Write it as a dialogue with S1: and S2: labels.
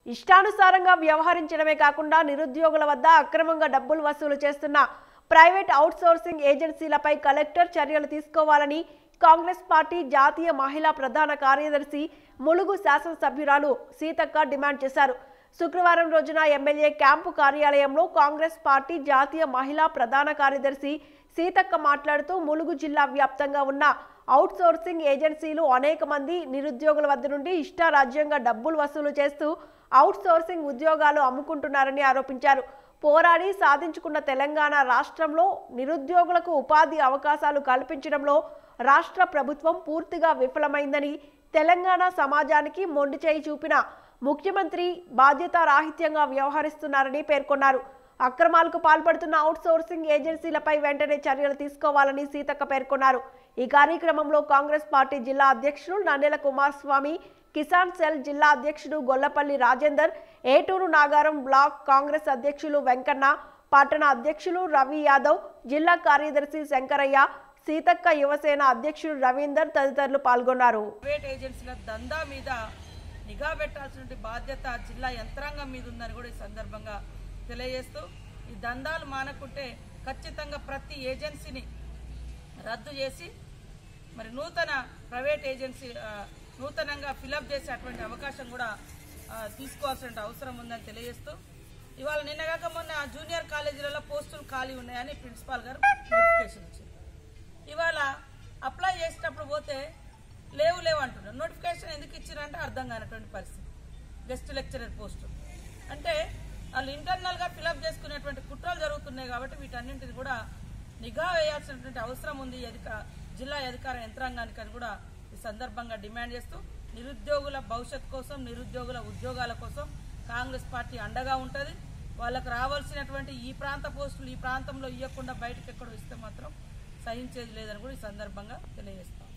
S1: ఇష్టానుసారంగా వ్యవహరించడమే కాకుండా నిరుద్యోగుల వద్ద అక్రమంగా డబ్బులు వసూలు చేస్తున్న ప్రైవేట్ అవుట్సోర్సింగ్ ఏజెన్సీలపై కలెక్టర్ చర్యలు తీసుకోవాలని కాంగ్రెస్ పార్టీ జాతీయ మహిళా ప్రధాన కార్యదర్శి ములుగు శాసనసభ్యురాలు సీతక్క డిమాండ్ చేశారు శుక్రవారం రోజున ఎమ్మెల్యే క్యాంపు కార్యాలయంలో కాంగ్రెస్ పార్టీ జాతీయ మహిళా ప్రధాన కార్యదర్శి సీతక్క మాట్లాడుతూ ములుగు జిల్లా వ్యాప్తంగా ఉన్న అవుట్సోర్సింగ్ ఏజెన్సీలు అనేక మంది నిరుద్యోగుల వద్ద నుండి ఇష్టారాజ్యంగా డబ్బులు వసూలు చేస్తూ అవుట్సోర్సింగ్ ఉద్యోగాలు అమ్ముకుంటున్నారని ఆరోపించారు పోరాడి సాధించుకున్న తెలంగాణ రాష్ట్రంలో నిరుద్యోగులకు ఉపాధి అవకాశాలు కల్పించడంలో రాష్ట్ర ప్రభుత్వం పూర్తిగా విఫలమైందని తెలంగాణ సమాజానికి మొండి చేయి చూపిన ముఖ్యమంత్రి బాధ్యతారాహిత్యంగా వ్యవహరిస్తున్నారని పేర్కొన్నారు అక్రమాలకు పాల్పడుతున్న అవుట్సోర్సింగ్ ఏజెన్సీలపై వెంటనే చర్యలు తీసుకోవాలని సీతక్క పేర్కొన్నారు ఈ కార్యక్రమంలో కాంగ్రెస్ పార్టీ జిల్లా అధ్యక్షుడు నందెల కుమారస్వామి కిసాన్ సెల్ జిల్లా అధ్యక్షుడు గొల్లపల్లి రాజేందర్ ఏటూరు నాగారం బ్లాక్ కాంగ్రెస్ అధ్యక్షులు వెంకన్న పట్టణ అధ్యక్షులు రవి యాదవ్ జిల్లా కార్యదర్శి శంకరయ్య సీతక్క యువసేన అధ్యక్షుడు రవీందర్ తదితరులు పాల్గొన్నారు
S2: ప్రైవేట్ ఏజెన్సీల దందా మీద నిఘా పెట్టాల్సిన బాధ్యత జిల్లా యంత్రాంగం మీద ఉందని కూడా ఈ సందర్భంగా తెలియజేస్తూ ఈ దందాలు మానకుంటే ఖచ్చితంగా ప్రతి ఏజెన్సీని రద్దు చేసి మరి నూతన ప్రైవేట్ ఏజెన్సీ ఆ, నూతనంగా ఫిలప్ చేసే అటువంటి అవకాశం కూడా ఆ, తీసుకోవాల్సిన అవసరం ఉందని తెలియజేస్తూ ఇవాళ నిన్నగాక మొన్న జూనియర్ కాలేజీలలో పోస్టులు ఖాళీ ఉన్నాయని ప్రిన్సిపాల్ గారు నోటిఫికేషన్ ఇచ్చారు ఇవాళ అప్లై చేసేటప్పుడు పోతే లేవు లేవు అంటున్నారు నోటిఫికేషన్ ఎందుకు ఇచ్చారంటే అర్థం కానటువంటి పరిస్థితి గెస్ట్ లెక్చరర్ పోస్టు అంటే వాళ్ళు ఇంటర్నల్గా ఫిలప్ చేసుకునేటువంటి కుట్రలు జరుగుతున్నాయి కాబట్టి వీటన్నింటిని కూడా నిఘా వేయాల్సినటువంటి అవసరం ఉంది ఈ అధిక జిల్లా అధికార యంత్రాంగానికి అని కూడా ఈ సందర్భంగా డిమాండ్ చేస్తూ నిరుద్యోగుల భవిష్యత్ కోసం నిరుద్యోగుల ఉద్యోగాల కోసం కాంగ్రెస్ పార్టీ అండగా ఉంటుంది వాళ్ళకు రావాల్సినటువంటి ఈ ప్రాంత పోస్టులు ఈ ప్రాంతంలో ఇవ్వకుండా బయటకు ఎక్కడో ఇస్తే మాత్రం సహించేది లేదని కూడా ఈ సందర్భంగా తెలియజేస్తాం